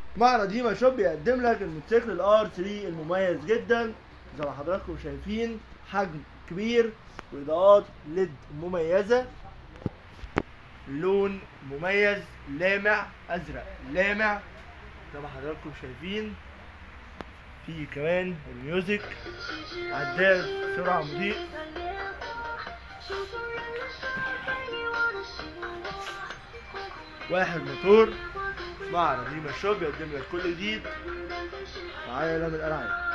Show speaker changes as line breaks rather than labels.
معرض ديما شوب بيقدم لك الموتوسيكل الار 3 المميز جدا زي ما حضراتكم شايفين حجم كبير واضاءات ليد مميزه لون مميز لامع ازرق لامع زي ما حضراتكم شايفين في كمان الميوزك عداد سرعه مضيء واحد موتور معرض ديما شوب بيقدم لك كل جديد معايا لام الالعاب